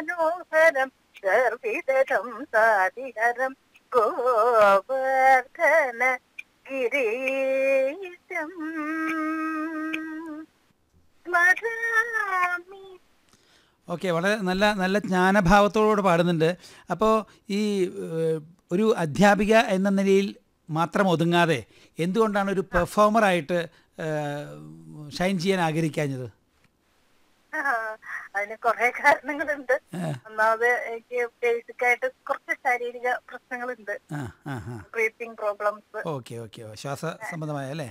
മനോഹരം ഗർഭിതരം സാതിഹരം ഗോവർദ്ധന ഗിരീശം സ്മരാമി ഓക്കെ വളരെ നല്ല നല്ല ജ്ഞാനഭാവത്തോടുകൂടെ പാടുന്നുണ്ട് അപ്പോൾ ഈ ഏഹ്, ഒരു അധ്യാപിക എന്ന നിലയിൽ മാത്രം ഒതുങ്ങാതെ എന്തുകൊണ്ടാണ് ഒരു പെർഫോമറായിട്ട് ഷൈൻ ചെയ്യാൻ ആഗ്രഹിക്കാഞ്ഞത് ആ, അതിന് കുറെ കാരണങ്ങളുണ്ട് ആ. ഒന്നാമത് എനിക്ക് ബേസിക് ആയിട്ട് കുറച്ച് ശാരീരിക പ്രശ്നങ്ങളുണ്ട് ആ ആ ആ ബ്രീത്തിങ് പ്രോബ്ലംസ് ഓക്കെ ഓക്കെ ശ്വാസ സംബന്ധമായ അല്ലേ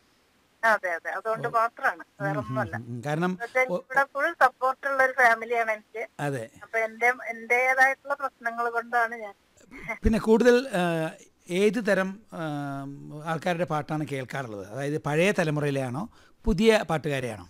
അതെ അതെ അതുകൊണ്ട് മാത്രമാണ് വേറെ ഒന്നുമല്ല ഉം, ഉം. കാരണം എന്നുവെച്ചാൽ ഇവിടെ ഫുൾ സപ്പോർട്ട് ഉള്ള ഒരു ഫാമിലിയാണ് എനിക്ക് അതെ അപ്പൊ എന്റെ എന്റേതായിട്ടുള്ള പ്രശ്നങ്ങൾ കൊണ്ടാണ് ഞാൻ പിന്നെ കൂടുതൽ ആ, ഏത് തരം ആ, ആൾക്കാരുടെ പാട്ടാണ് കേൾക്കാറുള്ളത് അതായത് പഴയ തലമുറയിലെയാണോ പുതിയ പാട്ടുകാരെയാണോ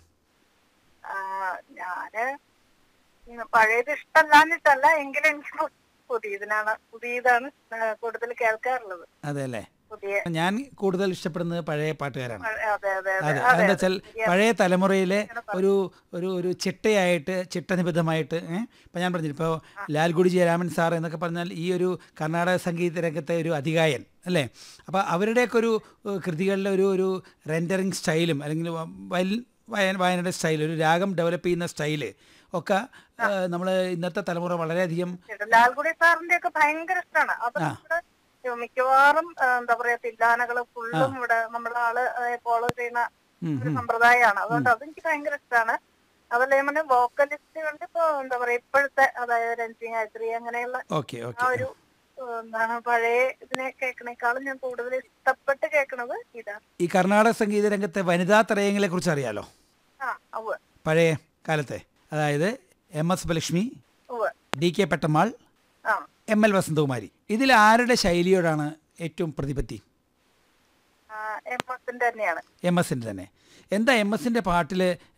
ആ, ഞാന് ഉം പഴയത് ഇഷ്ടമല്ലാഞ്ഞിട്ടല്ല എങ്കിലും എനിക്ക് പു- പുതിയതിനാണ് പുതിയതാണ് ആ, കൂടുതൽ കേൾക്കാറുള്ളത് അതെ അല്ലേ പുതിയ ഞാൻ കൂടുതൽ ഇഷ്ടപ്പെടുന്നത് പഴയ പാട്ടുകാരാണ് അതെ അതെ അതെ അതെ അതെ അതെന്താ വെച്ചാൽ പഴയ തലമുറയിലെ ഒരു ഒരു ഒരു ചിട്ടയായിട്ട് ചിട്ടനിബദ്ധമായിട്ട് ഏഹ് ഇപ്പം ഞാൻ പറഞ്ഞു ഇപ്പോൾ ലാൽഗുഡി ജയരാമൻ സാർ എന്നൊക്കെ പറഞ്ഞാൽ ഈ ഒരു കർണാടക സംഗീത രംഗത്തെ ഒരു അധികായൻ അല്ലേ അപ്പോൾ അവരുടെയൊക്കെ ഒരു ഏഹ്, കൃതികളിലെ ഒരു ഒരു റെൻഡറിങ് സ്റ്റൈലും അല്ലെങ്കിൽ വയൽ വായന വായനയുടെ സ്റ്റൈൽ ഒരു രാഗം ഡെവലപ്പ് ചെയ്യുന്ന സ്റ്റൈല് ഒക്കെ നമ്മൾ ഇന്നത്തെ തലമുറ വളരെയധികം ലാൽഗുഡി സാറിന്റെ ഒക്കെ ഭയങ്കര ഇഷ്ടമാണ് അത് ആ. ഇവിടെ മിക്കവാറും ആ, എന്താ പറയാ തില്ലാനകള് ഫുള്ളും ഇവിടെ നമ്മുടെ ആള് ഫോളോ ചെയ്യുന്ന ഉം, ഒരു ഉം. സമ്പ്രദായമാണ് അതുകൊണ്ട് അതെനിക്ക് ഭയങ്കര ഇഷ്ടമാണ് അതല്ല ഞാൻ പറഞ്ഞ വോക്കലിസ്റ്റ് കൊണ്ട് ഇപ്പൊ എന്താ പറയാ ഇപ്പോഴത്തെ അതായത് രഞ്ജി ഗായത്രി അങ്ങനെയുള്ള ഓക്കെ ആ ഓക്കെ ഒരു ഏഹ്, എന്താണ് പഴയ ഇതിനെ കേൾക്കണേക്കാളും ഞാൻ കൂടുതൽ ഇഷ്ടപ്പെട്ട് കേൾക്കണത് ഇതാണ് ഈ കർണാടക സംഗീത രംഗത്തെ വനിതാ ത്രയങ്ങളെ കുറിച്ച് അറിയാലോ ആ ഉവ്വ് പഴയ കാലത്തെ അതായത് എം എസ് സുബലക്ഷ്മി ഉവ്വ് ഡി കെ പെട്ടമ്മാൾ ആ എം എൽ വസന്തകുമാരി ഇതിൽ ആരുടെ ശൈലിയോടാണ് ഏറ്റവും പ്രതിപത്തി ആ, എം എസിന്റെ തന്നെയാണ് എം എസിൻ്റെ തന്നെ എന്താ എം എസിൻ്റെ പാട്ടിൽ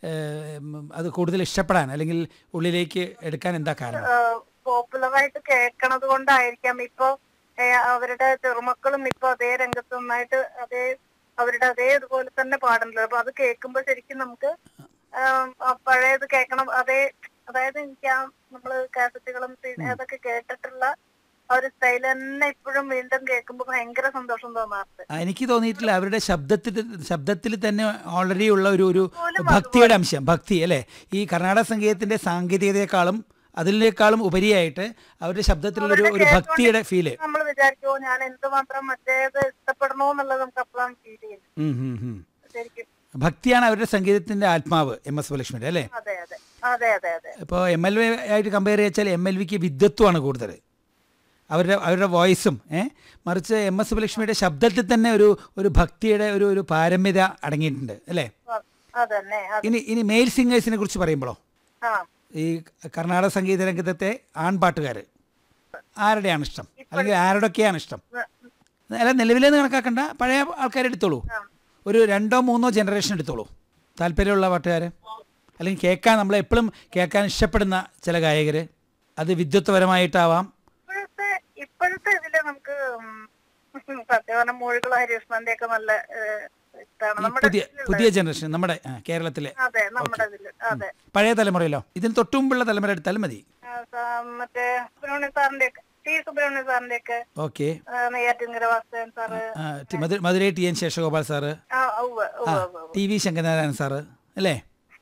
അത് കൂടുതൽ ഇഷ്ടപ്പെടാൻ അല്ലെങ്കിൽ ഉള്ളിലേക്ക് എടുക്കാൻ എന്താ കാരണം പോപ്പുലറായിട്ട് കേൾക്കണത് കൊണ്ടായിരിക്കാം ഇപ്പൊ ഏ, അവരുടെ ചെറുമക്കളും ഇപ്പൊ അതേ രംഗത്ത് നന്നായിട്ട് അതേ അവരുടെ അതേ ഇതുപോലെ തന്നെ പാടുന്നത് അപ്പൊ അത് കേൾക്കുമ്പോ ശരിക്കും നമുക്ക് ആം, ആ പഴയത് കേൾക്കണം അതേ അതായത് എനിക്ക് ആ നമ്മള് കാസറ്റുകളും സി- അതൊക്കെ കേട്ടിട്ടുള്ള ആ ഒരു സ്റ്റൈൽ തന്നെ ഇപ്പോഴും വീണ്ടും കേൾക്കുമ്പോ ഭയങ്കര സന്തോഷം തോന്നാറുണ്ട് ആ, എനിക്ക് തോന്നിയിട്ടില്ല അവരുടെ ശബ്ദത്തിൽ ശബ്ദത്തിൽ തന്നെ ഓൾറെഡി ഉള്ള ഒരു ഒരു പോലും ഭക്തിയുടെ അംശം ഭക്തി അല്ലേ ഈ കർണാടക സംഗീതത്തിൻ്റെ സാങ്കേതികതയെക്കാളും അതിനേക്കാളും ഉപരിയായിട്ട് അവരുടെ ശബ്ദത്തിലുള്ള ഒരു ഒരു ഭക്തിയുടെ ഫീല് നമ്മൾ വിചാരിക്കുമോ ഞാൻ എന്തുമാത്രം മറ്റേത് ഇഷ്ടപ്പെടണോ എന്നുള്ളത് നമുക്ക് അപ്പോഴാണ് ഫീൽ ചെയ്യുന്നത് ഉം, ഉം, ഉം. ശരിക്കും ഭക്തിയാണ് അവരുടെ സംഗീതത്തിൻ്റെ ആത്മാവ് എം എസ് സുബലക്ഷ്മിയുടെ അല്ലേ അതെ അതെ അതെ അതെ അതെ ഇപ്പോൾ എം എൽ വി ആയിട്ട് കമ്പയർ ചെയ്താൽ എം എൽ വിക്ക് വിദ്വത്വമാണ് കൂടുതൽ അവരുടെ അവരുടെ വോയിസും ഏ മറിച്ച് എം എസ് സുബലക്ഷ്മിയുടെ ശബ്ദത്തിൽ തന്നെ ഒരു ഒരു ഭക്തിയുടെ ഒരു ഒരു പാരമ്യത അടങ്ങിയിട്ടുണ്ട് അല്ലേ അ- അതന്നെ അതെ ഇനി ഇനി മെയിൽ സിംഗേഴ്സിനെ കുറിച്ച് പറയുമ്പോഴോ ആ ഈ കർണാടക സംഗീത രംഗത്തെ ആൺപാട്ടുകാർ ആരുടെയാണ് ഇഷ്ടം അല്ലെങ്കിൽ ആരുടെയൊക്കെയാണ് ഇഷ്ടം അല്ല നിലവിലെന്ന് കണക്കാക്കണ്ട പഴയ ആൾക്കാരെ എടുത്തോളൂ ഒരു രണ്ടോ മൂന്നോ ജനറേഷൻ എടുത്തോളൂ താല്പര്യമുള്ള പാട്ടുകാർ അല്ലെങ്കിൽ കേൾക്കാൻ നമ്മൾ എപ്പോഴും കേൾക്കാൻ ഇഷ്ടപ്പെടുന്ന ചില ഗായകർ അത് വിദ്വത്വപരമായിട്ടാവാം ഇപ്പോഴത്തെ ഇപ്പോഴത്തെ ഇതില് നമുക്ക് ഉം, സത്യം പറഞ്ഞ മൂഴികളും ഹരികൃഷ്ണന്റെ ഒക്കെ നല്ല ഏഹ്, ഇതാണ് ഈ നമ്മുടെ പുതിയ ഇതിലുള്ള- പുതിയ ജനറേഷൻ നമ്മുടെ ആ, കേരളത്തിലെ അതെ നമ്മുടെ ഇതില് അതെ പഴയ തലമുറയിലോ ഇതിന് തൊട്ടു മുമ്പുള്ള തലമുറ എടുത്താലും മതി ആ, സ- മറ്റേ സുബ്രഹ്മണ്യ സാറിന്റെ ഒക്കെ ടി സുബ്രഹ്മണ്യ സാറിന്റെ ഒക്കെ okay Neyyattinkara Vasudevan sir Madurai T N Seshagopal sir ആ ഉവ്വ് ആ ഉവ്വ് ഉവ്വ് ടി വി ശങ്കരനാരായണൻ സാറ് അല്ലേ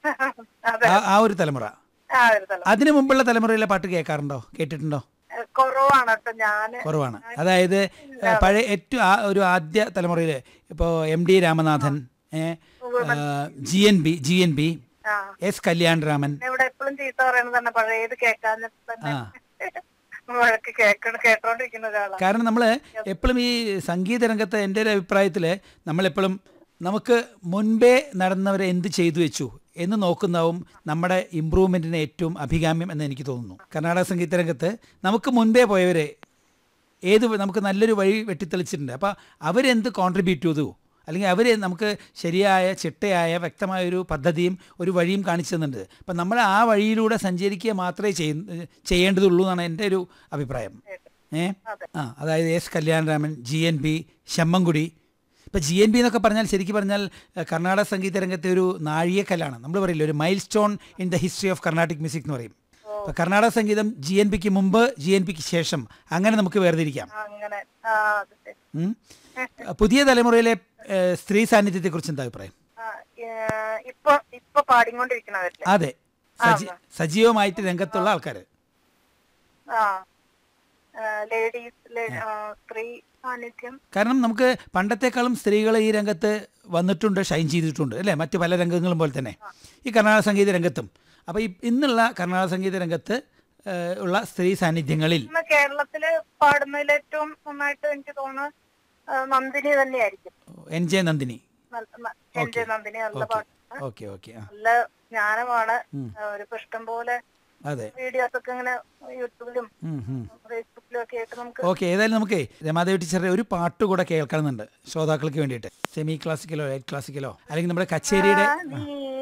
അതെ ആ ആ ഒരു തലമുറ ആ ഒരു തലം അതിനു മുമ്പുള്ള തലമുറയിലെ പാട്ട് കേൾക്കാറുണ്ടോ കേട്ടിട്ടുണ്ടോ ഏഹ്, കുറവാണ് കേട്ടോ ഞാന് കുറവാണ് അതായത് ഏ, പഴയ ഏറ്റവും ആ ഒരു ആദ്യ തലമുറയിൽ ഇപ്പോൾ M D Ramanathan G N B G N B ആ എസ് കല്യാൺ ഇവിടെ എപ്പോഴും ചീത്ത പറയുന്നത് തന്നെ പഴയത് കേൾക്കാഞ്ഞിട്ട് തന്നെ ആ. വഴക്ക് കേൾക്കണ കേട്ടോണ്ടിരിക്കുന്ന ഒരാളാണ് കാരണം നമ്മൾ എപ്പോഴും ഈ സംഗീത രംഗത്ത് എൻ്റെ ഒരു അഭിപ്രായത്തിൽ നമ്മളെപ്പോഴും നമുക്ക് മുൻപേ നടന്നവരെ എന്ത് ചെയ്തു വെച്ചു എന്ന് നോക്കുന്നതും നമ്മുടെ ഇമ്പ്രൂവ്മെൻറ്റിന് ഏറ്റവും അഭികാമ്യം എന്ന് എനിക്ക് തോന്നുന്നു കർണാടക സംഗീത രംഗത്ത് നമുക്ക് മുൻപേ പോയവരെ ഏത് നമുക്ക് നല്ലൊരു വഴി വെട്ടിത്തെളിച്ചിട്ടുണ്ട് അപ്പോൾ അവരെന്ത് കോൺട്രിബ്യൂട്ട് ചെയ്തു അല്ലെങ്കിൽ അവർ നമുക്ക് ശരിയായ ചിട്ടയായ വ്യക്തമായ ഒരു പദ്ധതിയും ഒരു വഴിയും കാണിച്ചു തന്നിട്ടുണ്ട് അപ്പം നമ്മൾ ആ വഴിയിലൂടെ സഞ്ചരിക്കുക മാത്രമേ ചെയ്യുന്ന ചെയ്യേണ്ടതുള്ളൂ എന്നാണ് എൻ്റെ ഒരു അഭിപ്രായം ഏ അതെ. ആ അതായത് S Kalyanaraman G N B Semmangudi ഇപ്പം ജി എൻ ബി എന്നൊക്കെ പറഞ്ഞാൽ ശരിക്കും പറഞ്ഞാൽ ഏഹ്, കർണാടക സംഗീത രംഗത്തെ ഒരു നാഴികക്കല്ലാണ് നമ്മൾ പറയില്ല ഒരു milestone in the history of Carnatic music എന്ന് പറയും ഓ ഇപ്പൊ കർണാടക സംഗീതം ജി എൻ പിക്ക് മുമ്പ് ജി എൻ പിക്ക് ശേഷം അങ്ങനെ നമുക്ക് വേർതിരിക്കാം അങ്ങനെ ആ അത് ശരി ഉം. പുതിയ തലമുറയിലെ ഏഹ്, സ്ത്രീ സാന്നിധ്യത്തെ കുറിച്ച് എന്താ അഭിപ്രായം ആ, ഏ, ഇപ്പൊ ഇപ്പൊ പാടിക്കൊണ്ടിരിക്കണവരില്ലേ അതെ സജി സജീവമായിട്ട് രംഗത്തുള്ള ആൾക്കാർ ആ ലേഡീസ് സ്ത്രീ സാന്നിധ്യം കാരണം നമുക്ക് പണ്ടത്തെക്കാളും സ്ത്രീകൾ ഈ രംഗത്ത് വന്നിട്ടുണ്ട് ഷൈൻ ചെയ്തിട്ടുണ്ട് അല്ലേ മറ്റ് പല രംഗങ്ങളും പോലെ തന്നെ ഈ കർണാടക സംഗീത രംഗത്തും അപ്പോൾ ഈ ഇന്നുള്ള കർണാടക സംഗീത രംഗത്ത് ഏഹ്, ഉള്ള സ്ത്രീ സാന്നിധ്യങ്ങളിൽ ഇന്ന് കേരളത്തില് പാടുന്നതിൽ ഏറ്റവും നന്നായിട്ട് എനിക്ക് തോന്നുന്നു ആ, നന്ദിനി തന്നെയായിരിക്കും എൻ ജെ നന്ദിനി നല്ല- ന- എൻ ജെ നന്ദിനി നല്ല പാട്ട് ഓക്കെ ഓക്കെ ആ നല്ല ജ്ഞാനമാണ് ആ, ഒരു ഇഷ്ടം പോലെ അതെ വീഡിയോസ് ഒക്കെ ഇങ്ങനെ യൂട്യൂബിലും ഉം, ഉം. ഫേസ്ബുക്കിലും ഒക്കെ ആയിട്ട് നമുക്ക് ഓക്കെ ഏതായാലും നമുക്ക് രമാദേവി ടീച്ചറുടെ ഒരു പാട്ട് കൂടെ കേൾക്കണമെന്നുണ്ട് ശ്രോതാക്കൾക്ക് വേണ്ടിയിട്ട് സെമി ക്ലാസിക്കലോ ലൈറ്റ് ക്ലാസിക്കലോ അല്ലെങ്കിൽ നമ്മുടെ കച്ചേരിയുടെ നീ